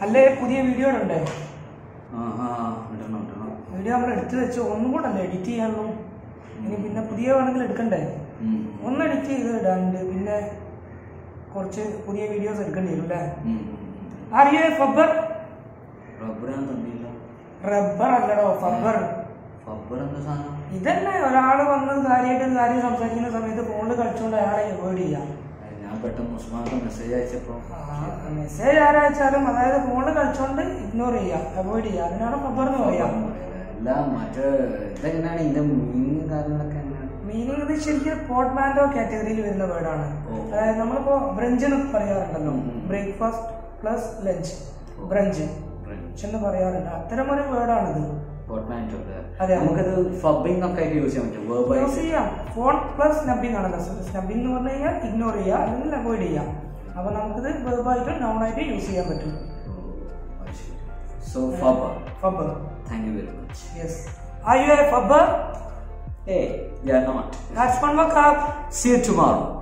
അല്ലേ പുതിയ വീഡിയോ ഇടണ്ടേ ആ ആ ഇടണം ഇടണം വീഡിയോ നമ്മൾ എടുത്തു വെച്ച് ഒന്നും കൂടെ അല്ലേ എഡിറ്റ് ചെയ്യാനുള്ളൂ ഇനി പിന്നെ പുതിയ വേണമെങ്കിൽ എടുക്കണ്ടേ ഉം. ഒന്ന് എഡിറ്റ് ചെയ്ത് ഇടാണ്ട് പിന്നെ കുറച്ച് പുതിയ വീഡിയോസ് എടുക്കേണ്ടി വരും അല്ലേ ഉം. അറിയോ ഫബ്ബർ റബ്ബർ ഞാൻ തന്നില്ല റബ്ബർ അല്ലടോ ഫബ്ബർ റബ്ബർ എന്താ സാധനം ഇതന്നെ ഒരാൾ വന്ന് കാര്യമായിട്ട് കാര്യം സംസാരിക്കുന്ന സമയത്ത് ഫോണിൽ കളിച്ചുകൊണ്ട് അയാളെ അവോയ്ഡ് ചെയ്യാം അത് ഞാൻ പെട്ടെന്ന് ഉസ്മാന്റെ മെസ്സേജ് അയച്ചപ്പോ മെസ്സേജ് ആരയച്ചാലും അതായത് ഫോണിൽ കളിച്ചുകൊണ്ട് ഇഗ്നോർ ചെയ്യാം അവോയ്ഡ് ചെയ്യാം അതിനാണ് ഫബ്ബർ എന്ന് പറയാം അല്ല മറ്റേ ഇതെങ്ങനെയാണ് ഇതിന്റെ മീനിങ് കാര്യങ്ങളൊക്കെ എങ്ങനെയാണ് മീനിങ് ഇത് ശരിക്കും പോർട്ട്മാൻഡോ കാറ്റഗറിയിൽ വരുന്ന വേർഡാണ് ഓ. അതായത് നമ്മളിപ്പോ ബ്രഞ്ച് എന്ന് പറയാറുണ്ടല്ലോ ഉം, ഉം. ബ്രേക്ക്ഫാസ്റ്റ് പ്ലസ് ലഞ്ച് ഓ. ബ്രഞ്ച് എന്ന് പറയാറുണ്ട് അത്തരം ഒരു വേർഡാണിത് പോർട്ട്മാൻറ്റോ അതെ. നമുക്കത് ഫബിംഗ് ഒക്കെ ആയിട്ട് യൂസ് ചെയ്യാൻ പറ്റും യൂസ് വേർബൈസ് ചെയ്യാം ഫോൺ പ്ലസ് സ്നബിംഗ് ആണ് സ്നബിംഗ് എന്ന് പറഞ്ഞു കഴിഞ്ഞാൽ ഇഗ്നോർ ചെയ്യുക അല്ലെങ്കിൽ അവോയ്ഡ് ചെയ്യാം അപ്പൊ നമുക്കിത് വെർബായിട്ടും നോണായിട്ടും യൂസ് ചെയ്യാൻ പറ്റും so phubber phubber thank you very much yes Are you a fubber? Hey, yeah, not. That's fun, Wakab. See you tomorrow.